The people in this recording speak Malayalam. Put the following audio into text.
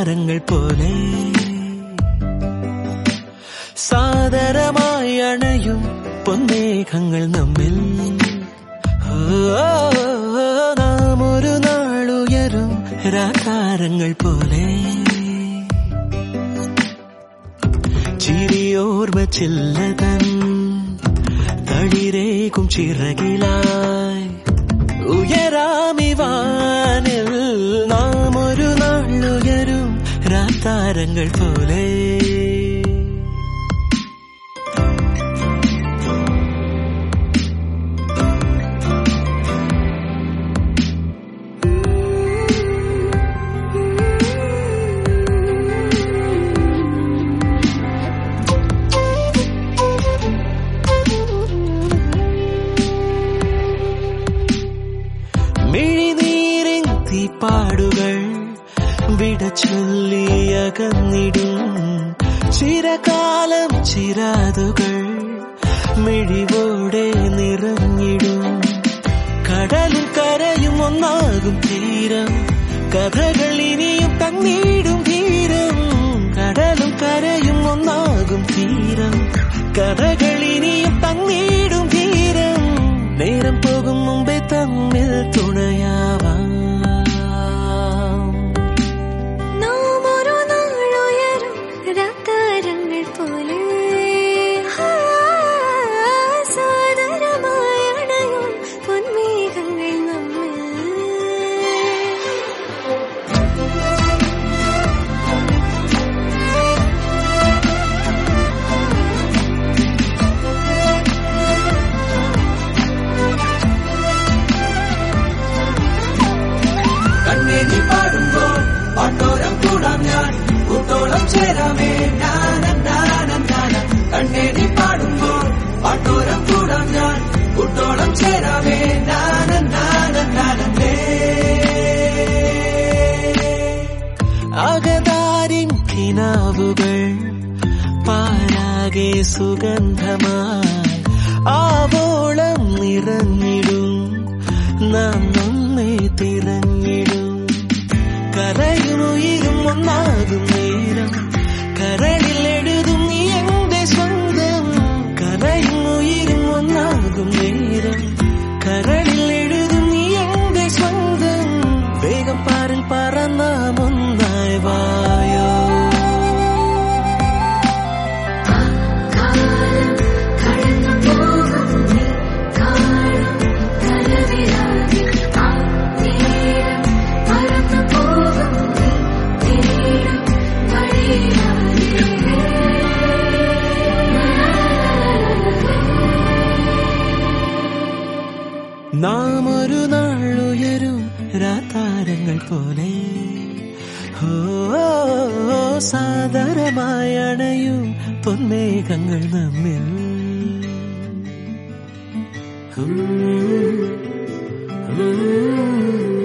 രാതാരങ്ങൾ പോലെ സാദരമായി അണയും പൊന്നേഘങ്ങൾ നമ്മിൽ ഓ, നാം ഒരു നാളുയരും രാതാരങ്ങൾ പോലെ ചിരിയോർമ്മ ചില്ലതൻ തളിരേകും ചിറകിലായി ഉയരാമിവാനിൽ നാം ഒരു നാളുയരും രാതാരങ്ങൾ പോലെ മിഴിനീരിൻ തീപ്പാടുകൾ വിട ചൊല്ലിയകന്നിടും ചിരകാലം ചിരാതുകൾ മിഴിവോടെ നിറഞ്ഞിടും കടലും കരയും ഒന്നാകും തീരം കഥകൾ ഇനിയും തന്നീടും തീരം കടലും കരയും ഒന്നാകും തീരം കഥകൾ ഇനിയും തന്നീടും തീരം നേരം പോകും മുമ്പേ തമ്മിൽ തുണയാവാം നാം ഒരു നാളുയരും രാത്താരങ്ങൾ പോലെ ആ, സാദരമായി അണയും പൊന്മേഘങ്ങൾ നമ്മിൽ കണ്ണേന്തി പാടുമ്പോൾ പാട്ടോരം കൂടാം ഞാൻ കൂട്ടോളം ചേരാമേ നാനം നാനം നാനം കണ്ണേന്തി പാടുമ്പോൾ പാട്ടോരം കൂടാം ഞാൻ കൂട്ടോളം ചേരാമേ നാനം നാനം നാനം അകതാരിൻ കിനാവുകൾ പാരാകെ സുഗന്ധമായി ആവോളം നിറഞ്ഞിടും നാം നമ്മെ തിരഞ്ഞിടും കരയും ഉയരും ഒന്നാകും നേരം കരളിൽ എഴുതും നീ എന്റെ സ്വന്തം കരയും ഉയരും ഒന്നാകും നേരം കരളിൽ എഴുതും നീ എന്റെ സ്വന്തം വേഗം പാറിൽ പറന്നാം ഒന്നായി വായോ നാം ഒരു നാളുയരും രാതാരങ്ങൾ പോലെ ഓ സാദരമായി അണയും പൊന്മേഘങ്ങൾ നമ്മിൽ ഉം, ഉം.